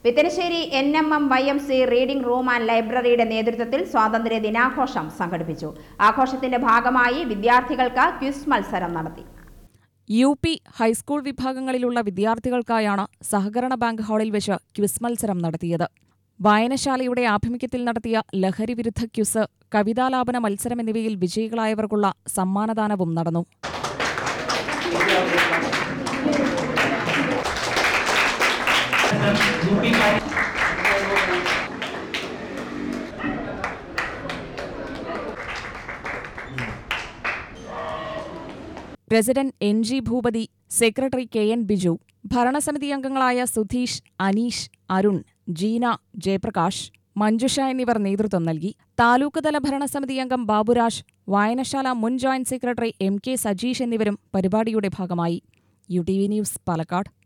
വിത്തനശ്ശേരി N M M Y M C reading room and ലൈബ്രറിയുടെ നേതൃത്വത്തിൽ സ്വാതന്ത്ര്യ ദിനാഘോഷം സംഘടിപ്പിച്ചു ആഘോഷത്തിന്റെ ഭാഗമായി വിദ്യാർത്ഥികൾക്ക് ക്വിസ് മത്സരം നടത്തി യു പി ഹൈസ്കൂൾ വിഭാഗങ്ങളിലുള്ള വിദ്യാർത്ഥികൾക്കായാണ് സഹകരണ ബാങ്ക് ഹാളിൽ വെച്ച് ക്വിസ് മത്സരം നടത്തിയത് വായനശാലയുടെ ആഭിമുഖ്യത്തിൽ നടത്തിയ ലഹരി വിരുദ്ധ ക്യുസ് കവിതാലാപന മത്സരം എന്നിവയിൽ വിജയികളായവർക്കുള്ള സമ്മാനദാനവും നടന്നു president N G Bhoopathi secretary K N Biju ഭരണസമിതി അംഗങ്ങളായ സുധീഷ് അനീഷ് അരുൺ ജീന ജയപ്രകാശ് മഞ്ജുഷ എന്നിവർ നേതൃത്വം നൽകി താലൂക്ക് തല ഭരണസമിതി അംഗം ബാബുരാജ് വായനശാല മുൻ joint secretary M K Sajeesh എന്നിവരും പരിപാടിയുടെ ഭാഗമായി U T V news Palakkad